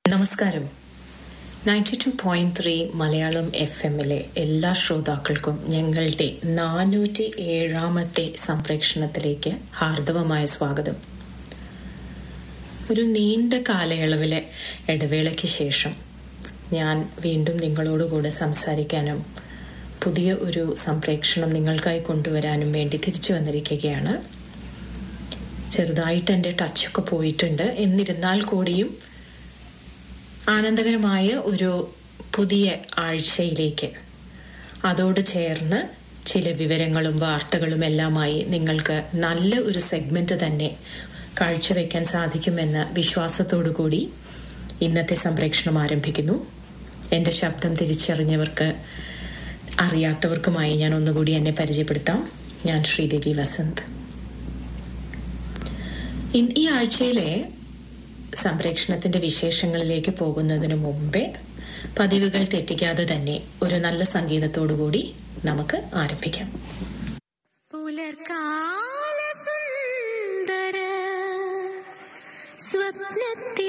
നമസ്കാരം ninety two point three Malayalam F എമ്മിലെ എല്ലാ ശ്രോതാക്കൾക്കും ഞങ്ങളുടെ നാനൂറ്റി ഏഴാമത്തെ സംപ്രേഷണത്തിലേക്ക് ഹാർദവമായ സ്വാഗതം ഒരു നീണ്ട കാലയളവിലെ ഇടവേളയ്ക്ക് ശേഷം ഞാൻ വീണ്ടും നിങ്ങളോടുകൂടെ സംസാരിക്കാനും പുതിയ ഒരു സംപ്രേക്ഷണം നിങ്ങൾക്കായി കൊണ്ടുവരാനും വേണ്ടി തിരിച്ചു വന്നിരിക്കുകയാണ് ചെറുതായിട്ട് എൻ്റെ ടച്ചൊക്കെ പോയിട്ടുണ്ട് എന്നിരുന്നാൽ കൂടിയും ആനന്ദകരമായ ഒരു പുതിയ ആഴ്ചയിലേക്ക് അതോട് ചേർന്ന് ചില വിവരങ്ങളും വാർത്തകളും എല്ലാമായി നിങ്ങൾക്ക് നല്ല ഒരു സെഗ്മെന്റ് തന്നെ കാഴ്ചവെക്കാൻ സാധിക്കുമെന്ന വിശ്വാസത്തോടു കൂടി ഇന്നത്തെ സംപ്രേഷണം ആരംഭിക്കുന്നു എൻ്റെ ശബ്ദം തിരിച്ചറിഞ്ഞവർക്ക് അറിയാത്തവർക്കുമായി ഞാൻ ഒന്നുകൂടി എന്നെ പരിചയപ്പെടുത്താം ഞാൻ ശ്രീദേവി വസന്ത് ഈ ആഴ്ചയിലെ സംപ്രേഷണത്തിന്റെ വിശേഷങ്ങളിലേക്ക് പോകുന്നതിന് മുമ്പേ പതിവുകൾ തെറ്റിക്കാതെ തന്നെ ഒരു നല്ല സംഗീതത്തോടുകൂടി നമുക്ക് ആരംഭിക്കാം പുലർക്കാല സുന്ദര സ്വപ്നത്തിൽ